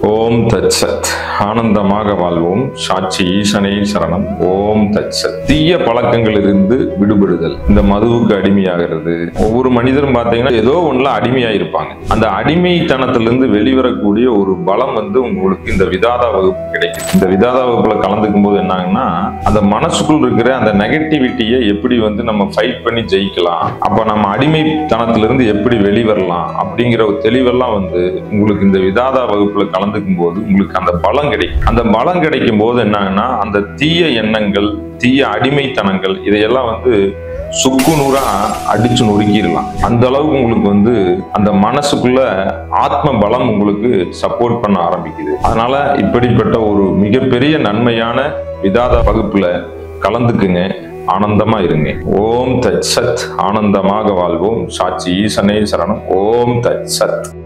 ஓம் தத்சத் ஆனந்தமாக வாழ்வோம் சாட்சி ஈசனே சரணம் ஓம் தத்சத் தீய பழக்கங்களிலிருந்து விடுபடுதல் இந்த மதுவுக்கு அடிமையாகிறது ஒவ்வொரு மனிதரும் பார்த்தீங்கன்னா ஏதோ ஒண்ணுல அடிமையா இருப்பாங்க அந்த அடிமைத்தனத்திலிருந்து வெளிவரக்கூடிய ஒரு பலம் வந்து உங்களுக்கு இந்த விதாதா வகுப்பு கிடைக்கும் இந்த விதாதா வகுப்புல கலந்துக்கும் போது என்னாங்கன்னா அந்த மனசுக்குள் இருக்கிற அந்த நெகட்டிவிட்டியை எப்படி வந்து நம்ம ஃபைட் பண்ணி ஜெயிக்கலாம் அப்ப நம்ம அடிமைத்தனத்திலிருந்து எப்படி வெளிவரலாம் அப்படிங்கிற ஒரு தெளிவெல்லாம் வந்து உங்களுக்கு இந்த விதாதா வகுப்புல கலந்துக்கும் போது உங்களுக்கு அந்த பலம் கிடைக்கும் அந்த பலம் கிடைக்கும் போது என்னன்னா அந்த தீய எண்ணங்கள் தீய அடிமைத்தனங்கள் இதையெல்லாம் வந்து சுக்கு நூறா அடிச்சு நொறுக்கிடலாம் அந்த அளவுக்கு உங்களுக்கு வந்து அந்த மனசுக்குள்ள ஆத்ம பலம் உங்களுக்கு சப்போர்ட் பண்ண ஆரம்பிக்குது அதனால இப்படிப்பட்ட ஒரு மிகப்பெரிய நன்மையான விதாத வகுப்புல கலந்துக்குங்க ஆனந்தமா இருங்க ஓம் தத் சத் ஆனந்தமாக வாழ்வோம் சாட்சி ஈசனே சரணம் ஓம் தத் சத்